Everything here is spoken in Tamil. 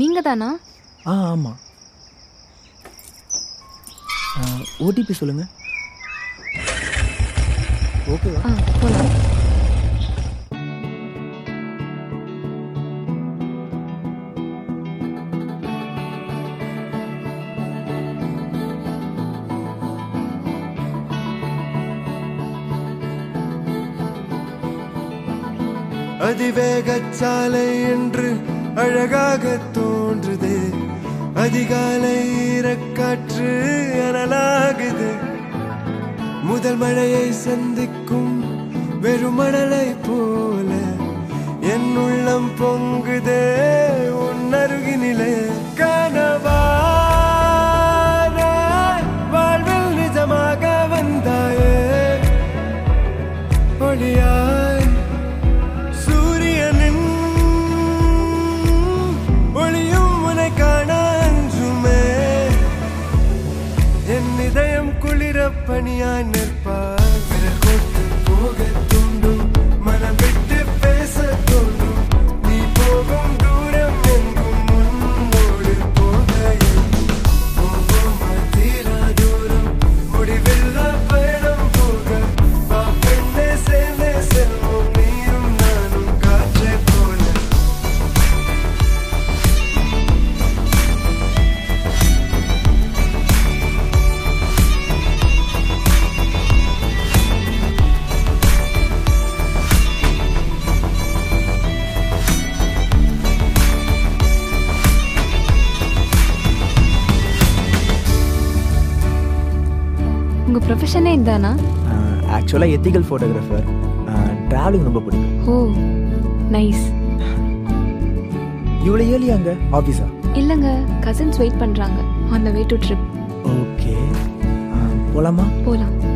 நீங்க தானா ஆ ஆமாம் ஓடிபி சொல்லுங்கள் ஓகேவா ஆ போலாம் அதிவேகச் சாலை என்று அழகாக தோன்றுதே அதிகாலை ஈரக்காற்று அனலாகுது முதல் மழையை சந்திக்கும் வெறும் மணலை போல என் உள்ளம் பொங்குதே உன் அருகினிலே கனவா வாழ்வில் நிஜமாக வந்தாயே ஒளியாய் சூரியனின் ஒளியும் உனை காண அஞ்சுமே என் இதயம் குளிர பணியாய் நிற்பார் விரல் கோட்டு போக தூண்டும் மனம் விட்டு பேச தோன்றும் நீ போகும் தூரம் எங்கும் முன்னோடு போகையில் போவோமா தீரா தூரம் முடிவில்லா பயணம் போக வா பெண்ணே சேர்ந்தே செல்வோம் நீயும் நானும் காற்றை போல உங்க ப்ரொஃபஷனே இதுதானா ஆக்சுவலாக எத்திக்கல் ஃபோட்டோகிராஃபர் ட்ராவலிங் ரொம்ப பிடிக்கும் ஓ நைஸ் இவ்வளோ ஏர்லி அங்கே ஆஃபீஸா இல்லைங்க கசின்ஸ் வெயிட் பண்றாங்க on the way to trip okay போகலாமா போலாம்